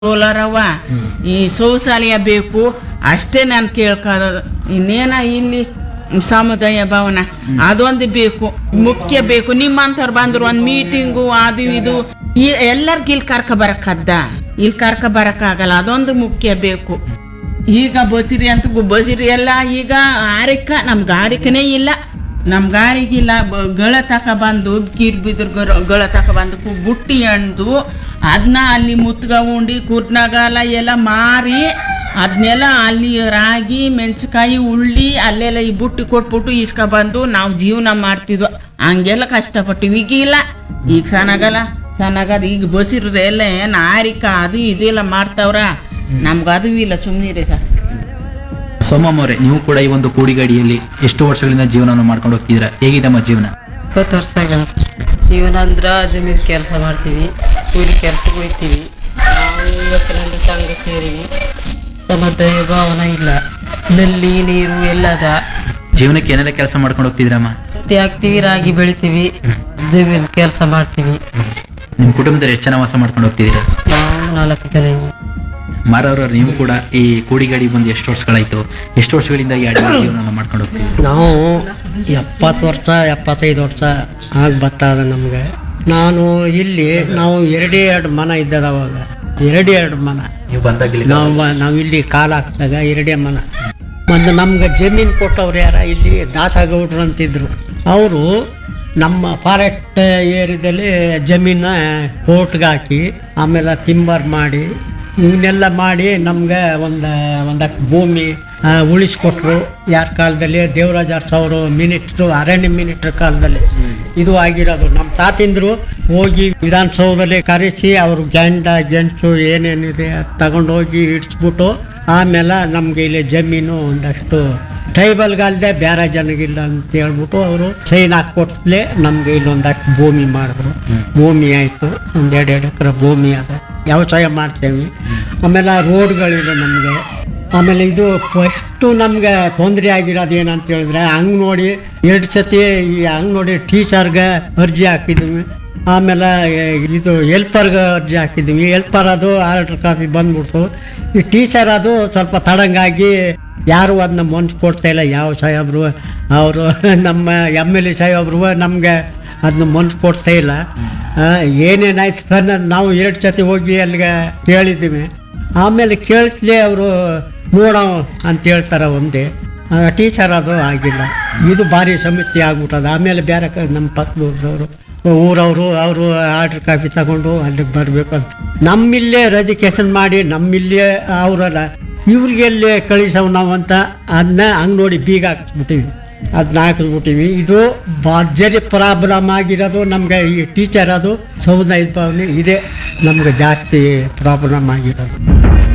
ಸೋಲಾರವ್ವ ಈ ಶೌಚಾಲಯ ಬೇಕು ಅಷ್ಟೇ ನಾನು ಕೇಳ್ಕೊಳ್ಳೋದು ಇನ್ನೇನ ಇಲ್ಲಿ ಸಮುದಾಯ ಭವನ ಅದೊಂದು ಬೇಕು ಮುಖ್ಯ ಬೇಕು ನಿಮ್ಮಂಥವ್ರು ಬಂದ್ರು ಒಂದು ಮೀಟಿಂಗು ಅದು ಇದು ಈ ಎಲ್ಲರಿಗೂ ಇಲ್ಲಿ ಕರ್ಕ ಬರಕ್ಕದ್ದ ಇಲ್ಲಿ ಕರ್ಕ ಬರಕ್ಕಾಗಲ್ಲ ಅದೊಂದು ಮುಖ್ಯ ಬೇಕು ಈಗ ಬಸಿರಿ ಅಂತ ಬಸಿರಿ ಎಲ್ಲ ಈಗ ಆರಿಕ ನಮ್ಗೆ ಆರಿಕನೇ ಇಲ್ಲ ನಮ್ಗೆ ಆರಿಗಿಲ್ಲ ಬ- ಗಳ ತಕ ಬಂದು ಕೀರ್ ಬಿದ್ರ ಗರ- ಗಳ ತಕ ಬಂದು ಕು- ಬುಟ್ಟಿ ಹಣ್ದು ಅದನ್ನ ಅಲ್ಲಿ ಮುತ್ಗ ಉಂಡಿ ಕುರ್ನಗಾಲ ಎಲ್ಲ ಮಾರಿ ಅದನ್ನೆಲ್ಲ ಅಲ್ಲಿ ರಾಗಿ ಮೆಣಸಿನ್ಕಾಯಿ ಉಳ್ಳಿ ಅಲ್ಲೆಲ್ಲ ಈ ಬುಟ್ಟಿ ಕೊಟ್ಬಿಟ್ಟು ಇಸ್ಕ ಬಂದು ನಾವು ಜೀವನ ಮಾಡ್ತಿದ್ವು ಹಂಗೆಲ್ಲ ಕಷ್ಟಪಟ್ಟಿವಿ ಈಗ ಇಲ್ಲ ಈಗ ಚೆನ್ನಾಗಲ್ಲ ಚೆನ್ನಾಗದ ಈಗ ಬಸಿರ್ರೆ ಎಲ್ಲ ಏನು ಆರಿಕ ಅದು ಇದೆಲ್ಲ ಮಾಡ್ತಾವ್ರ ನಮ್ಗೆ ಅದು ಇಲ್ಲ ಸುಮ್ಮನಿರಿ ಸರ್ ಸೋಮಮ್ಮ ಅವರೇ ನೀವು ಕೂಡ ಈ ಒಂದು ಕೂಡಿಗಾಡಿಯಲ್ಲಿ ಎಷ್ಟು ವರ್ಷಗಳಿಂದ ಜೀವನವನ್ನು ಮಾಡ್ಕೊಂಡು ಹೋಗ್ತಿದ್ದೀರಾ ಹೇಗಿದಮ್ಮ ಜೀವನ ಇಪ್ಪತ್ತು ವರ್ಷ ಆಗ್ಯಾವ ಸರ್. ಜೀವನ ಅಂದ್ರೆ ಜಮೀನು ಕೆಲಸ ಮಾಡ್ತೀವಿ ಕೂಲಿ ಕೆಲಸ ಹೋಗ್ತೀವಿ ನಾವು ಇವತ್ತಿನಲ್ಲಿ ಸಂಘ ಸೇರಿವಿ ಸಮುದಾಯ ಭವನ ಇಲ್ಲ ನಲ್ಲಿ ನೀರು ಎಲ್ಲದ ಜೀವನಕ್ಕೆ ಏನೆಲ್ಲ ಕೆಲಸ ಮಾಡ್ಕೊಂಡು ಹೋಗ್ತಿದ್ದೀರಮ್ಮ ಹತ್ತಿ ಹಾಕ್ತೀವಿ ರಾಗಿ ಬೆಳಿತೀವಿ ಜಮೀನು ಕೆಲಸ ಮಾಡ್ತೀವಿ ನಿಮ್ಮ ಕುಟುಂಬದಲ್ಲಿ ಎಷ್ಟು ಜನ ವಾಸ ಮಾಡ್ಕೊಂಡು ಹೋಗ್ತಿದ್ದೀರಾ ನಾವು ನಾಲ್ಕು ಜನ ಇದ್ದೀವಿ. ಮಾರವ್ರ ನೀವು ಕೂಡ ಈ ಕೂಡಿಗಾಡಿ ಬಂದು ಎಷ್ಟು ವರ್ಷಗಳಾಯ್ತು ಎಷ್ಟು ವರ್ಷಗಳಿಂದ ಈ ಅಡಿಗೆ ಜೀವನವನ್ನು ಮಾಡ್ಕೊಂಡು ಹೋಗ್ತಿದ್ದೀರಾ ನಾವು ಎಪ್ಪತ್ತು ವರ್ಷ ಎಪ್ಪತ್ತೈದು ವರ್ಷ ಆಗಿ ಬರ್ತದ ನಮಗೆ ನಾನು ಇಲ್ಲಿ ನಾವು ಎರಡೇ ಎರಡು ಮನ ಇದ್ದದ ಅವಾಗ ಎರಡೇ ಎರಡು ಮನ ನೀವು ಬಂದಾಗಲಿ ನಾವು ಬ- ನಾವು ಇಲ್ಲಿ ಕಾಲ ಹಾಕಿದಾಗ ಎರಡೇ ಮನ ಮತ್ತು ನಮ್ಗೆ ಜಮೀನು ಕೊಟ್ಟವ್ರು ಯಾರ ಇಲ್ಲಿ ದಾಸಗೌಡ್ರು ಅಂತಿದ್ರು ಅವರು ನಮ್ಮ ಫಾರೆಸ್ಟ್ ಏರಿಯಾದಲ್ಲಿ ಜಮೀನ ಕೋರ್ಟ್ಗೆ ಹಾಕಿ ಆಮೇಲೆ ತಿಂಬರ್ ಮಾಡಿ ಇವನ್ನೆಲ್ಲ ಮಾಡಿ ನಮ್ಗೆ ಒಂದು ಒಂದಷ್ಟು ಭೂಮಿ ಆ, ಉಳಿಸ್ಕೊಟ್ರು ಯಾರ ಕಾಲದಲ್ಲಿ ದೇವರಾಜ ಅರಸು ಅವರು ಮಿನಿಟ್ರು ಅರಣ್ಯ ಮಿನಿಟ್ರ್ ಕಾಲದಲ್ಲಿ ಇದು ಆಗಿರೋದು ನಮ್ಮ ತಾತಿಂದ್ರು ಹೋಗಿ ವಿಧಾನಸೌಧದಲ್ಲಿ ಕರೆಸಿ ಅವರು ಗಂಡ ಗೆಣಸು ಏನೇನಿದೆ ಅದು ತಗೊಂಡೋಗಿ ಇಡ್ಸ್ಬಿಟ್ಟು ಆಮೇಲೆ ನಮಗೆ ಇಲ್ಲಿ ಜಮೀನು ಒಂದಷ್ಟು ಟ್ರೈಬಲ್ಗಲ್ದೆ ಬೇರೆ ಜನಗಿಲ್ಲ ಅಂತ ಹೇಳ್ಬಿಟ್ಟು ಅವರು ಸೈನ್ ಹಾಕ್ಕೊಟ್ಲೆ ನಮಗೆ ಇಲ್ಲೊಂದಷ್ಟು ಭೂಮಿ ಮಾಡಿದ್ರು ಭೂಮಿ ಆಯಿತು ಒಂದು ಎರಡು ಎರಡು ಎಕರೆ ಭೂಮಿ ಅದ ವ್ಯವಸಾಯ ಮಾಡ್ತೇವೆ ಆಮೇಲೆ ರೋಡ್ಗಳಿದೆ ನಮಗೆ ಆಮೇಲೆ ಇದು ಫಸ್ಟು ನಮ್ಗೆ ತೊಂದರೆ ಆಗಿರೋದು ಏನಂತ ಹೇಳಿದ್ರೆ ಹಂಗೆ ನೋಡಿ ಎರಡು ಸತಿ ಈ ಹಂಗೆ ನೋಡಿ ಟೀಚರ್ಗೆ ಅರ್ಜಿ ಹಾಕಿದ್ವಿ ಆಮೇಲೆ ಇದು ಹೆಲ್ಪರ್ಗೆ ಅರ್ಜಿ ಹಾಕಿದ್ವಿ ಹೆಲ್ಪರ್ ಅದು ಆರ್ಡರ್ ಕಾಪಿ ಬಂದ್ಬಿಡ್ತು ಈ ಟೀಚರ್ ಅದು ಸ್ವಲ್ಪ ತಡಂಗಾಗಿ ಯಾರು ಅದನ್ನ ಮನ್ಸು ಕೊಡ್ತಾ ಇಲ್ಲ ಯಾವ ಸಾಹೇಬ್ರು ಅವರು ನಮ್ಮ ಎಮ್ ಎಲ್ ಎ ಸಾಹೇಬ್ರು ನಮಗೆ ಅದನ್ನ ಮನ್ಸು ಕೊಡ್ತಾ ಇಲ್ಲ ಆ, ಏನೇನಾಯ್ತು ಸರ್ ನಾವು ಎರಡು ಸತಿ ಹೋಗಿ ಅಲ್ಲಿಗೆ ಕೇಳಿದ್ದೀವಿ ಆಮೇಲೆ ಕೇಳಿಸ್ಲೇ ಅವರು ನೋಡೋ ಅಂತ ಹೇಳ್ತಾರೆ ಒಂದೇ ಟೀಚರ್ ಅದು ಆಗಿಲ್ಲ ಇದು ಭಾರಿ ಸಮಸ್ಯೆ ಆಗ್ಬಿಟ್ಟದ ಆಮೇಲೆ ಬೇರೆ ಕ ನಮ್ಮ ಪಕ್ಕದವ್ರದವರು ಊರವರು ಅವರು ಆರ್ಡ್ರ್ ಕಾಪಿ ತಗೊಂಡು ಅಲ್ಲಿಗೆ ಬರಬೇಕು ಅಂತ ನಮ್ಮಿಲ್ಲೇ ರೆಜಿಕೇಶನ್ ಮಾಡಿ ನಮ್ಮಿಲ್ಲೇ ಅವರಲ್ಲ ಇವ್ರಿಗೆಲ್ಲೇ ಕಳಿಸವ್ ನಾವು ಅಂತ ಅದನ್ನ ಹಂಗೆ ನೋಡಿ ಬೀಗ ಹಾಕಿಸ್ಬಿಟ್ಟಿವಿ ಅದನ್ನ ಹಾಕಿಸ್ಬಿಟ್ಟಿವಿ ಇದು ಭರ್ಜರಿ ಪ್ರಾಬ್ಲಮ್ ಆಗಿರೋದು ನಮಗೆ ಈ ಟೀಚರ್ ಅದು ಸಮುದಾಯದ ಭಾವನೆ ಇದೇ ನಮ್ಗೆ ಜಾಸ್ತಿ ಪ್ರಾಬ್ಲಮ್ ಆಗಿರೋದು